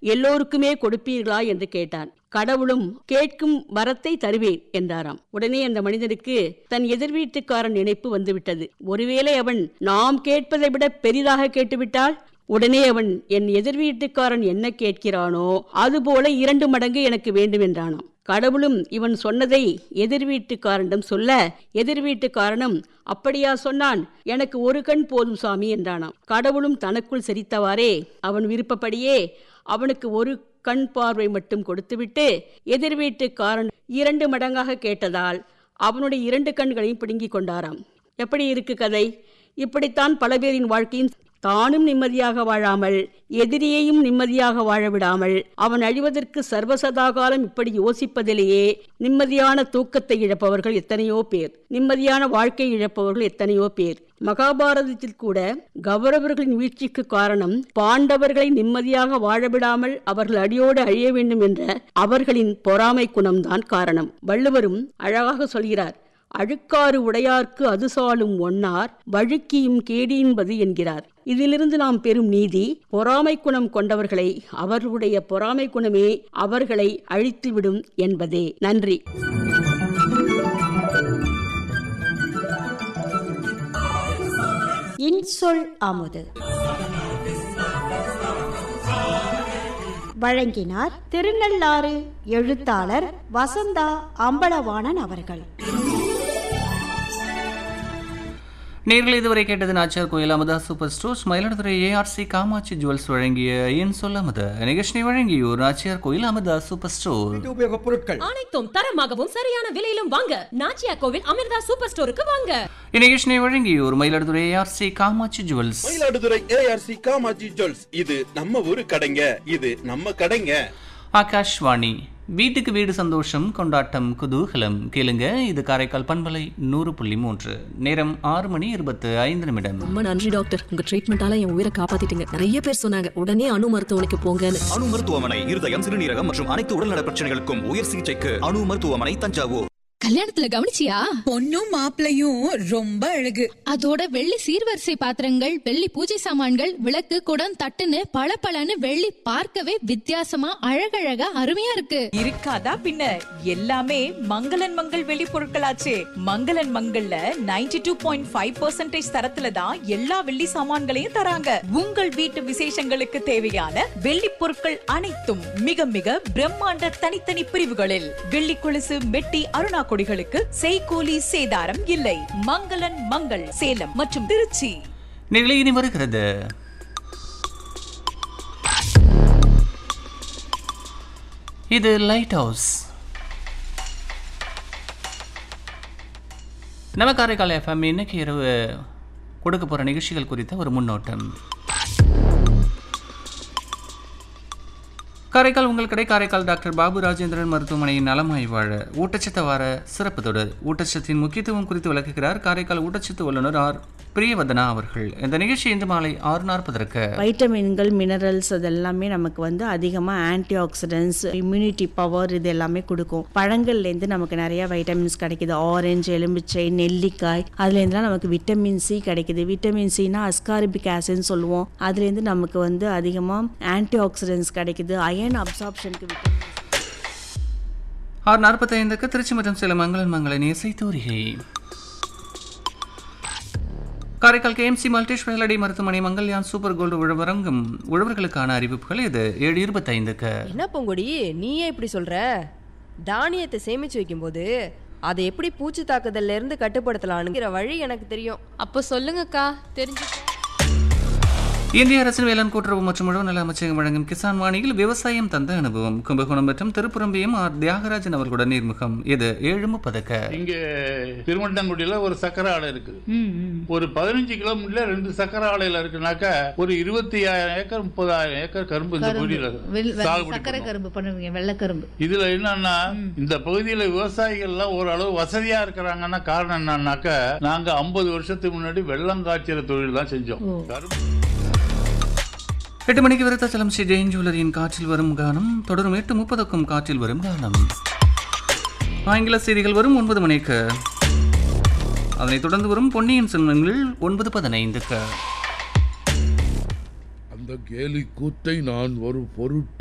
எல்லோருக்குமே கொடுப்பீர்களா என்று கேட்டான் கடவுளும் கேட்கும் வரத்தை தருவேன் என்றாராம் உடனே அந்த மனிதனுக்கு தன் எதிர் வீட்டுக்காரன் நினைப்பு வந்துவிட்டது ஒருவேளை அவன் நாம் கேட்பதை விட பெரிதாக கேட்டுவிட்டால் உடனே அவன் என் எதிர் வீட்டுக்காரன் என்ன கேட்கிறானோ அதுபோல இரண்டு மடங்கு எனக்கு வேண்டும் என்றானாம் கடவுளும் இவன் சொன்னதை எதிர் வீட்டுக்காரனிடம் சொல்ல எதிர் வீட்டுக்காரனும் அப்படியா சொன்னான் எனக்கு ஒரு கண் போதும் சாமி என்றானாம் கடவுளும் தனக்குள் சிரித்தவாறே அவன் விருப்பப்படியே அவனுக்கு ஒரு கண் பார்வை மட்டும் கொடுத்துவிட்டு எதிர் வீட்டுக்காரன் இரண்டு மடங்காக கேட்டதால் அவனுடைய இரண்டு கண்களையும் பிடுங்கிக் கொண்டாராம் எப்படி இருக்கு கதை இப்படித்தான் பல பேரின் வாழ்க்கையும் தானும் நிம்மதியாக வாழாமல் எதிரியையும் நிம்மதியாக வாழ விடாமல் அவன் அழிவதற்கு சர்வசதாகாலம் இப்படி யோசிப்பதிலேயே நிம்மதியான தூக்கத்தை இழப்பவர்கள் எத்தனையோ பேர் நிம்மதியான வாழ்க்கை இழப்பவர்கள் எத்தனையோ பேர் மகாபாரதத்தில் கூட கௌரவர்களின் வீழ்ச்சிக்கு காரணம் பாண்டவர்களை நிம்மதியாக வாழவிடாமல் அவர்கள் அடியோடு அழிய வேண்டும் என்ற அவர்களின் பொறாமை குணம்தான் காரணம் வள்ளுவரும் அழகாக சொல்கிறார் அழுக்காறு உடையார்க்கு அது சாலும் ஒன்னார் வழுக்கியும் கேடின்பது என்கிறார் இதிலிருந்து நாம் பெறும் நீதி பொறாமை குணம் கொண்டவர்களை அவர்களுடைய பொறாமை குணமே அவர்களை அழித்துவிடும் என்பதே நன்றி இன்சொல் அமுது வழங்கினார் திருநள்ளாறு எழுத்தாளர் வசந்தா அம்பலவாணன் அவர்கள் நேரில் இதுவரை கேட்டது Nachiyar Koil Amutha super stores Mayiladuthurai ARC Kamatchi jewels வழங்கிய என் சொல்ல அமுத நிகழ்ச்சியை வழங்கியோர் நாச்சியார் கோயில் அமுதா சூப்பர் ஸ்டோர் உபயோகப் பொருட்கள் அனைத்தும் தரமாகவும் சரியான விலையிலும் வாங்க நாச்சியா கோவில் அமிர்தா சூப்பர் ஸ்டோருக்கு வாங்க இந்நிகழ்ச்சியை வழங்கியோர் Mayiladuthurai ARC Kamatchi jewels Mayiladuthurai ARC Kamatchi jewels இது நம்ம ஊரு கடைங்க இது நம்ம கடைங்க ஆகாஷ்வாணி வீட்டுக்கு வீடு சந்தோஷம் கொண்டாட்டம் குதூகலம் கேளுங்க இது காரைக்கால் பண்பலை நூறு புள்ளி மூன்று நேரம் ஆறு மணி இருபத்து ஐந்து நிமிடம் ரொம்ப நன்றி டாக்டர் உங்க ட்ரீட்மெண்டால என் உயிரை காப்பாத்திட்டீங்க நிறைய பேர் சொன்னாங்க உடனே அணு மருத்துவமனைக்கு போங்கன்னு அணு மருத்துவமனை இருதயம் சிறுநீரகம் மற்றும் அனைத்து உடல்நல பிரச்சனைகளுக்கும் உயர் சிகிச்சைக்கு அணு மருத்துவமனை தஞ்சாவூர் கல்யாணத்துல கவனிச்சியா பொண்ணும் மாப்பிளையும் ரொம்ப அழகு அதோட வெள்ளி சீர்வரிசை பாத்திரங்கள் வெள்ளி பூஜை சாமான்கள் விளக்கு குடம் தட்டுன்னு பளபளன்னு வெள்ளி பார்க்கவே வித்தியாசமா அழகழகா அருமையா இருக்கு இருக்காதா பின்ன எல்லாமே மங்களன் மங்கள் வெளி பொருட்களாச்சே மங்களன் மங்கள்ல 92.5% டூ பாயிண்ட் ஃபைவ் பர்சன்டேஜ் தரத்துல தான் எல்லா வெள்ளி சாமான்களையும் தராங்க உங்கள் வீட்டு விசேஷங்களுக்கு தேவையான வெள்ளி பொருட்கள் அனைத்தும் மிக மிக பிரம்மாண்ட தனித்தனி பிரிவுகளில் வெள்ளி கொலுசு மெட்டி அருணா கொடிகளுக்கு செய்கூலி சேதாரம் இல்லை மங்களன் மங்கள் சேலம் மற்றும் திருச்சி நிகழ்ச்சி இனி வருகிறது இது லைட் ஹவுஸ் நம்ம காரைக்கால் எஃப்எம் இன்னைக்கு இரவு கொடுக்க போகிற நிகழ்ச்சிகள் குறித்த ஒரு முன்னோட்டம் காரைக்கால் உங்கள் கடை காரைக்கால் டாக்டர் பாபு ராஜேந்திரன் மருத்துவமனையின் நலமாய் வாழ ஊட்டச்சத்து வார சிறப்பு தொடர் ஊட்டச்சத்தின் முக்கியத்துவம் குறித்து விளக்குகிறார் காரைக்கால் ஊட்டச்சத்து வல்லுநர் ஆர் பிரியவதனா அவர்கள் இந்த நிகழ்ச்சி இன்று மாலை ஆறு நாற்பதற்கு வைட்டமின்கள் மினரல்ஸ் அதெல்லாமே நமக்கு வந்து அதிகமாக ஆன்டி ஆக்சிடென்ட்ஸ் இம்யூனிட்டி பவர் இது எல்லாமே கொடுக்கும் பழங்கள்லேருந்து நமக்கு நிறைய வைட்டமின்ஸ் கிடைக்குது ஆரஞ்சு எலுமிச்சை நெல்லிக்காய் அதுலேருந்துலாம் நமக்கு விட்டமின் சி கிடைக்குது விட்டமின் சினா அஸ்காரிபிக் ஆசிட்னு சொல்லுவோம் அதுலேருந்து நமக்கு வந்து அதிகமாக ஆன்டி ஆக்சிடென்ட்ஸ் கிடைக்குது அயன் அப்சார்ப்ஷனுக்கு விட்டமின் ஆறு நாற்பத்தைந்துக்கு திருச்சி மற்றும் சேலம் மங்களன் மங்களின் இசை தூரிகை காரைக்கால் கேஎம்சி மல்டி ஸ்பெஷாலிட்டி மருத்துவமனை மங்கல்யான் சூப்பர் கோல்டு உழவரங்கும் உழவர்களுக்கான அறிவிப்புகள் இது ஏழு இருபத்தைந்துக்கு என்ன பொங்குடி நீயே இப்படி சொல்ற தானியத்தை சேமிச்சு வைக்கும்போது அதை எப்படி பூச்சி தாக்குதல்ல இருந்து கட்டுப்படுத்தலாம்ங்கிற வழி எனக்கு தெரியும் அப்ப சொல்லுங்கக்கா தெரிஞ்சு இந்திய அரசின் வேளாண் கூட்டுறவு மற்றும் உழவு நல அமைச்சகம் வழங்கும் கிசான் வாணியில் விவசாயம் தந்த அனுபவம் கும்பகோணம் மற்றும் திருப்புரம்பியம் ஆர் தியாகராஜன் அவர்களுடன் நேர்முகம் இது ஏழு முப்பதுக்கு இங்க திருவண்ணாங்குடியில ஒரு சக்கரை ஆலை இருக்கு ஒரு பதினஞ்சு கிலோமீட்டர்ல ரெண்டு சக்கரை ஆலையில இருக்குனாக்கா ஒரு இருபத்தி ஆயிரம் ஏக்கர் முப்பதாயிரம் ஏக்கர் கரும்பு இந்த பகுதியில சாகுபடி சக்கரை பண்ணுவோம். கரும்பு பண்ணுவீங்க வெள்ளை கரும்பு இதுல என்னன்னா இந்த பகுதியில விவசாயிகள் எல்லாம் ஓரளவு வசதியா இருக்கிறாங்கன்னா காரணம் என்னன்னாக்கா நாங்க ஐம்பது வருஷத்துக்கு முன்னாடி வெள்ளம் காய்ச்சற தொழில் தான் செஞ்சோம் கரும்பு எட்டு மணிக்கு விருத்தாச்சலம் ஸ்ரீ ஜெயின் ஜுவல்லரியின் காற்றில் வரும் கானம் தொடரும் எட்டு முப்பதுக்கும் காற்றில் வரும் கானம் ஆங்கில செய்திகள் வரும் ஒன்பது மணிக்கு அதனைத் தொடர்ந்து வரும் பொன்னியின் செல்வங்கள் ஒன்பது பதினைந்துக்கு அந்த கேலி கூத்தை நான் ஒரு பொருட்டு